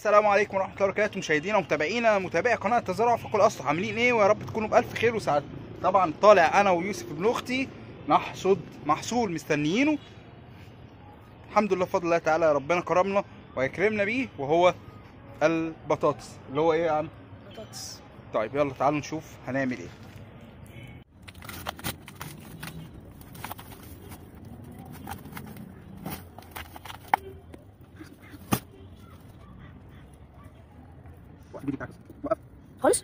السلام عليكم ورحمه الله وبركاته مشاهدينا ومتابعينا متابعي قناه تزرع في كل اصل عاملين ايه ويا رب تكونوا بالف خير وسعاده طبعا طالع انا ويوسف ابن اختي نحصد محصول مستنيينه الحمد لله بفضل الله تعالى ربنا كرمنا ويكرمنا بيه وهو البطاطس اللي هو ايه يا عم بطاطس طيب يلا تعالوا نشوف هنعمل ايه خالص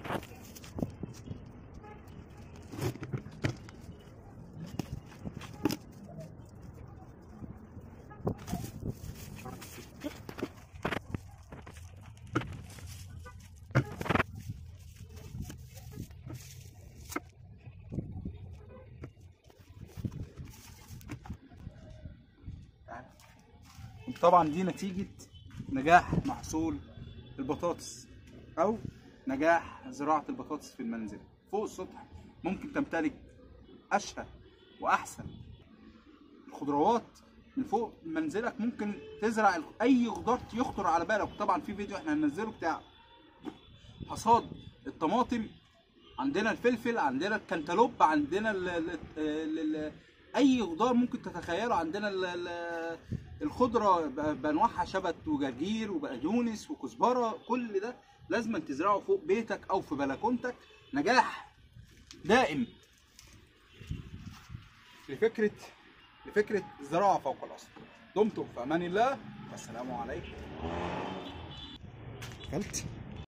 طبعا دي نتيجة نجاح محصول البطاطس أو نجاح زراعة البطاطس في المنزل فوق السطح ممكن تمتلك أشهى وأحسن الخضروات من فوق منزلك ممكن تزرع أي خضار يخطر على بالك طبعا في فيديو احنا هننزله بتاع حصاد الطماطم عندنا الفلفل عندنا الكنتالوب عندنا ال ال ال ال اي خضار ممكن تتخيله عندنا ال ال الخضره ب- بانواعها شبت وجرجير وبقدونس وكزبره كل ده لازم تزرعه فوق بيتك او في بلكونتك نجاح دائم لفكره لفكره الزراعه فوق الارض دمتم في امان الله والسلام عليكم اكلت